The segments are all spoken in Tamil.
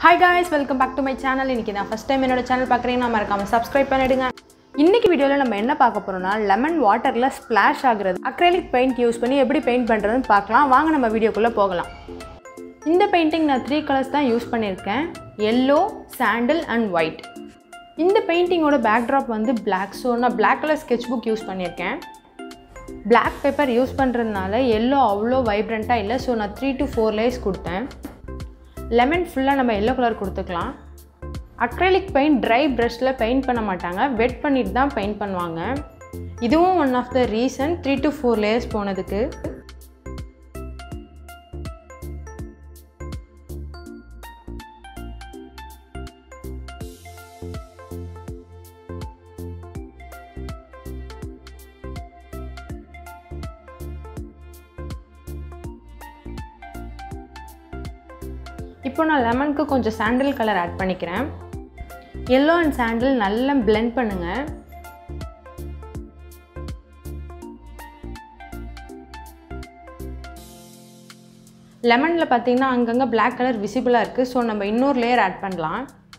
hi guys welcome back to my channel இன்றைக்கி நான் ஃபஸ்ட் டைம் என்னோட சேனல் பார்க்குறீங்கன்னா மறக்காமல் சப்ஸ்கிரைப் பண்ணிடுங்க இன்றைக்கி வீடியோவில் நம்ம என்ன பார்க்க போகிறோம்னா லெமன் வாட்டரில் ஸ்ப்ளாஷ் ஆகுறது அக்ரலிக் பெயிண்ட் யூஸ் பண்ணி எப்படி பெயிண்ட் பண்ணுறதுன்னு பார்க்கலாம் வாங்க நம்ம வீடியோக்குள்ளே போகலாம் இந்த பெயிண்டிங் நான் த்ரீ கலர்ஸ் தான் யூஸ் பண்ணியிருக்கேன் எல்லோ சாண்டில் அண்ட் ஒயிட் இந்த பெயிண்டிங்கோட பேக்ட்ராப் வந்து பிளாக் ஸோ நான் black colour sketch book use பண்ணியிருக்கேன் பிளாக் பேப்பர் யூஸ் பண்ணுறதுனால எல்லோ அவ்வளோ வைப்ரண்ட்டாக இல்லை ஸோ நான் த்ரீ டு ஃபோர் லேயர்ஸ் கொடுத்தேன் லெமன் ஃபுல்லாக நம்ம எல்லோ கலர் கொடுத்துக்கலாம் அக்ரலிக் பெயிண்ட் ட்ரை ப்ரஷில் பெயிண்ட் பண்ண மாட்டாங்க வெட் பண்ணிட்டு தான் பெயிண்ட் பண்ணுவாங்க இதுவும் one of the reason three to four layers போனதுக்கு இப்போ நான் லெமனுக்கு கொஞ்சம் சாண்டில் கலர் ஆட் பண்ணிக்கிறேன் எல்லோ அண்ட் சாண்டில் நல்லா blend பண்ணுங்கள் லெமனில் பார்த்தீங்கன்னா அங்கங்கே பிளாக் கலர் விசிபிளாக இருக்குது ஸோ நம்ம இன்னொரு லேயர் ஆட் பண்ணலாம்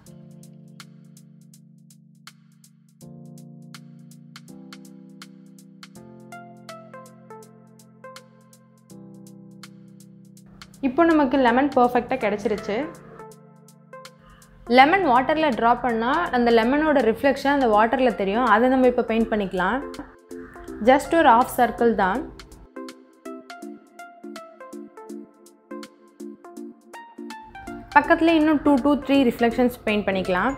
இப்போ நமக்கு லெமன் பர்ஃபெக்டாக கிடச்சிருச்சு லெமன் வாட்டரில் ட்ரா பண்ணால் அந்த லெமனோட ரிஃப்ளெக்ஷன் அந்த வாட்டரில் தெரியும் அதை நம்ம இப்போ பெயிண்ட் பண்ணிக்கலாம் ஜஸ்ட் ஒரு ஆஃப் சர்க்கிள் தான் பக்கத்தில் இன்னும் two two three reflections paint பண்ணிக்கலாம்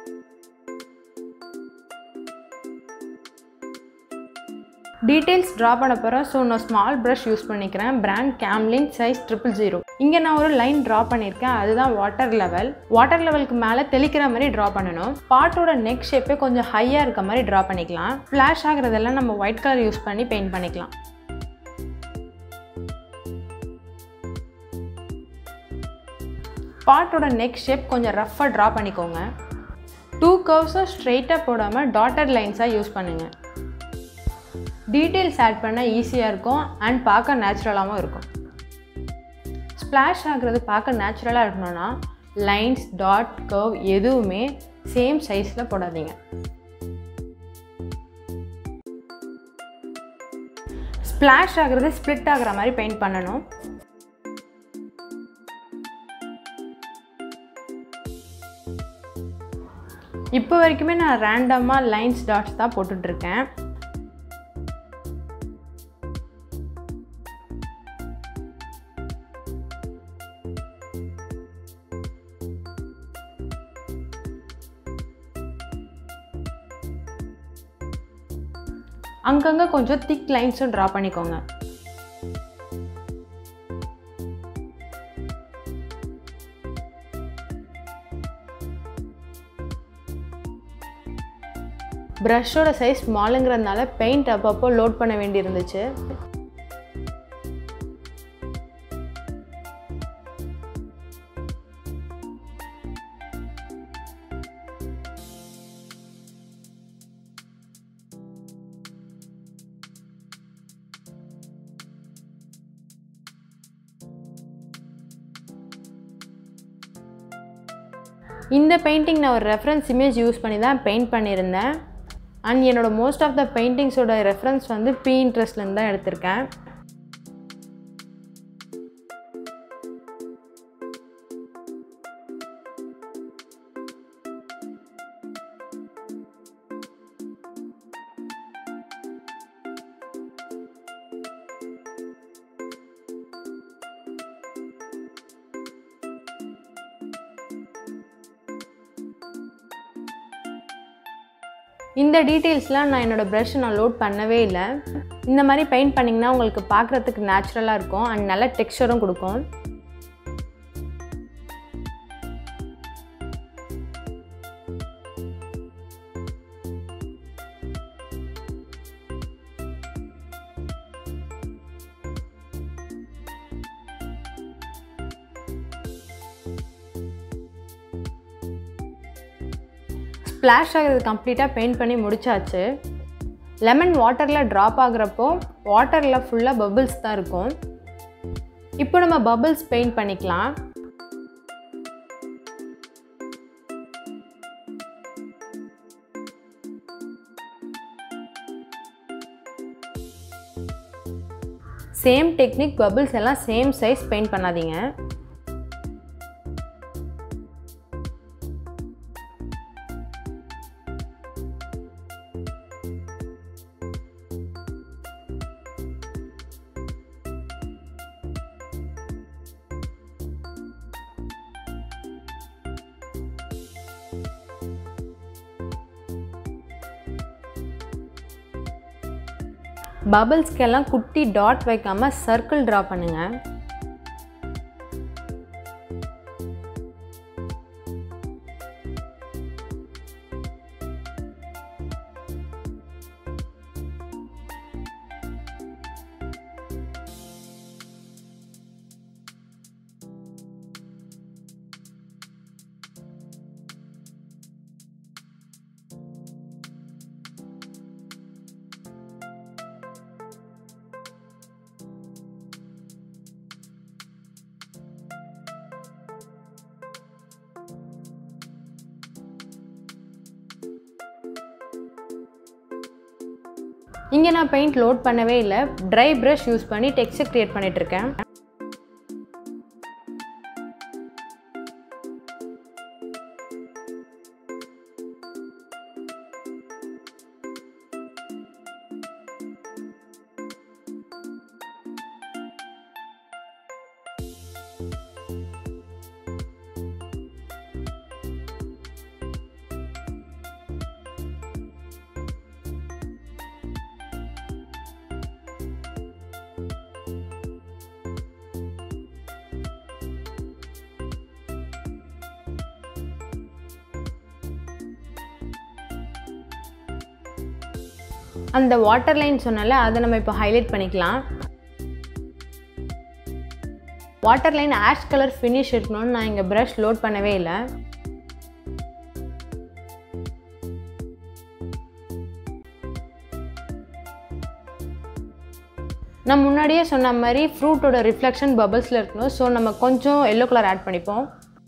டீட்டெயில்ஸ் ட்ரா பண்ண போகிறேன் ஸோ நான் ஸ்மால் ப்ரஷ் யூஸ் பண்ணிக்கிறேன் brand Camlin size triple zero இங்கே நான் ஒரு லைன் ட்ரா பண்ணியிருக்கேன் அதுதான் வாட்டர் லெவல் வாட்டர் லெவலுக்கு மேலே தெளிக்கிற மாதிரி ட்ரா பண்ணணும் பாட்டோட நெக் ஷேப்பே கொஞ்சம் ஹையாக இருக்க மாதிரி ட்ரா பண்ணிக்கலாம் ஃப்ளாஷ் ஆகிறதெல்லாம் நம்ம ஒயிட் கலர் யூஸ் பண்ணி பெயிண்ட் பண்ணிக்கலாம் பாட்டோட நெக் ஷேப் கொஞ்சம் ரஃப்பாக ட்ரா பண்ணிக்கோங்க டூ கர்வ்ஸும் ஸ்ட்ரெயிட்டாக போடாமல் டாட்டட் லைன்ஸாக யூஸ் பண்ணுங்கள் டீட்டெயில்ஸ் ஆட் பண்ண ஈஸியாக இருக்கும் அண்ட் பார்க்க நேச்சுரலாகவும் இருக்கும் ஸ்ப்ளாஷ் ஆகுறது பார்க்க நேச்சுரலாக இருக்கணும்னா லைன்ஸ் டாட் கர்வ் எதுவுமே சேம் சைஸில் போடாதீங்க ஸ்ப்ளாஷ் ஆகுறது ஸ்ப்ளிட் ஆகுற மாதிரி பெயிண்ட் பண்ணணும் இப்போ வரைக்குமே நான் ரேண்டமாக லைன்ஸ் டாட்ஸ் தான் போட்டுட்ருக்கேன் அங்கங்கே கொஞ்சம் திக் லைன்ஸும் ட்ரா பண்ணிக்கோங்க ப்ரஷ்ஷோட சைஸ் ஸ்மாலுங்கிறதுனால பெயிண்ட் அப்பப்போ லோட் பண்ண வேண்டி இருந்துச்சு இந்த பெயிண்டிங் நான் ஒரு ரெஃபரன்ஸ் இமேஜ் யூஸ் பண்ணி தான் பெயிண்ட் பண்ணியிருந்தேன் அண்ட் என்னோடய மோஸ்ட் ஆஃப் த பெயிண்டிங்ஸோட ரெஃபரன்ஸ் வந்து பி இன்ட்ரெஸ்ட்லேருந்து தான் எடுத்திருக்கேன் இந்த டீட்டெயில்ஸ்லாம் நான் என்னோடய ப்ரஷ் நான் லோட் பண்ணவே இல்லை இந்த மாதிரி பெயிண்ட் பண்ணிங்கன்னா உங்களுக்கு பார்க்குறதுக்கு நேச்சுரலாக இருக்கும் அண்ட் நல்ல டெக்ஸ்சரும் கொடுக்கும் ஸ்ப்ளாஷ் ஆகிறது கம்ப்ளீட்டாக பெயிண்ட் பண்ணி முடிச்சாச்சு லெமன் வாட்டரில் ட்ராப் ஆகுறப்போ வாட்டரில் ஃபுல்லாக பபிள்ஸ் தான் இருக்கும் இப்போ நம்ம பபிள்ஸ் பெயிண்ட் பண்ணிக்கலாம் சேம் டெக்னிக் பபிள்ஸ் எல்லாம் சேம் சைஸ் பெயிண்ட் பண்ணாதீங்க பபிள்ஸ்க்கெல்லாம் குட்டி டாட் வைக்காமல் சர்க்கிள் ட்ரா பண்ணுங்கள் இங்கே நான் பெயிண்ட் லோட் பண்ணவே இல்லை ட்ரை ப்ரஷ் யூஸ் பண்ணி டெக்ஸ்டர் க்ரியேட் பண்ணிகிட்ருக்கேன் அந்த வாட்டர் லைன் சொன்னால அதை நம்ம இப்போ ஹைலைட் பண்ணிக்கலாம் water line ash colour finish இருக்கணும்னு நான் இங்கே ப்ரஷ் லோட் பண்ணவே இல்லை நான் முன்னாடியே சொன்ன மாதிரி ஃப்ரூட்டோட ரிஃப்ளெக்ஷன் பபிள்ஸில் இருக்கணும் ஸோ நம்ம கொஞ்சம் எல்லோ கலர் ஆட் பண்ணிப்போம்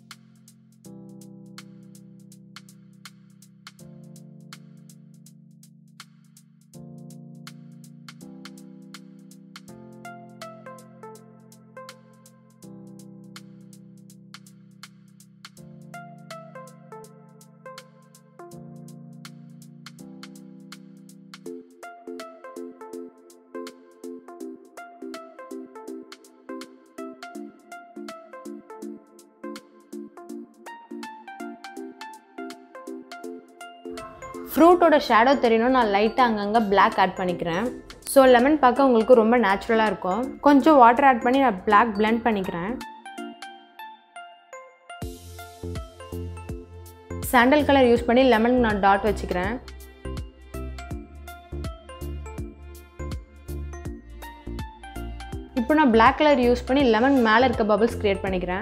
ஃப்ரூட்டோட ஷேடோ தெரியணும் நான் லைட்டாக அங்கங்கே பிளாக் ஆட் பண்ணிக்கிறேன் ஸோ லெமன் பார்க்க உங்களுக்கு ரொம்ப நேச்சுரலாக இருக்கும் கொஞ்சம் வாட்டர் ஆட் பண்ணி நான் பிளாக் பிளெண்ட் பண்ணிக்கிறேன் சாண்டல் கலர் யூஸ் பண்ணி லெமன் நான் டாட் வச்சுக்கிறேன் இப்போ நான் பிளாக் கலர் யூஸ் பண்ணி லெமன் மேலே இருக்க பபிள்ஸ் க்ரியேட் பண்ணிக்கிறேன்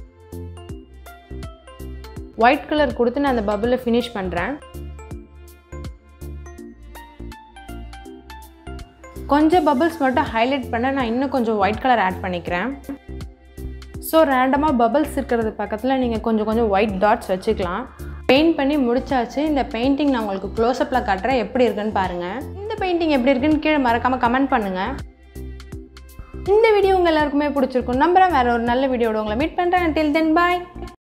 ஒயிட் கலர் கொடுத்து நான் அந்த பபிளை ஃபினிஷ் பண்ணுறேன் கொஞ்சம் பபிள்ஸ் மட்டும் ஹைலைட் பண்ண நான் இன்னும் கொஞ்சம் ஒயிட் கலர் ஆட் பண்ணிக்கிறேன் ஸோ ரேண்டமாக பபிள்ஸ் இருக்கிறது பக்கத்தில் நீங்கள் கொஞ்சம் கொஞ்சம் ஒயிட் டாட்ஸ் வச்சுக்கலாம் பெயிண்ட் பண்ணி முடிச்சாச்சு இந்த பெயிண்டிங் நான் உங்களுக்கு க்ளோஸ்அப்பில் காட்டுறேன் எப்படி இருக்குன்னு பாருங்கள் இந்த பெயிண்டிங் எப்படி இருக்குன்னு கீழே மறக்காமல் கமெண்ட் பண்ணுங்கள் இந்த வீடியோ உங்கள் எல்லாருக்குமே பிடிச்சிருக்கும் நம்புறேன் வேறு ஒரு நல்ல வீடியோட உங்களை மீட் பண்ணுறேன் டில் தென் பாய்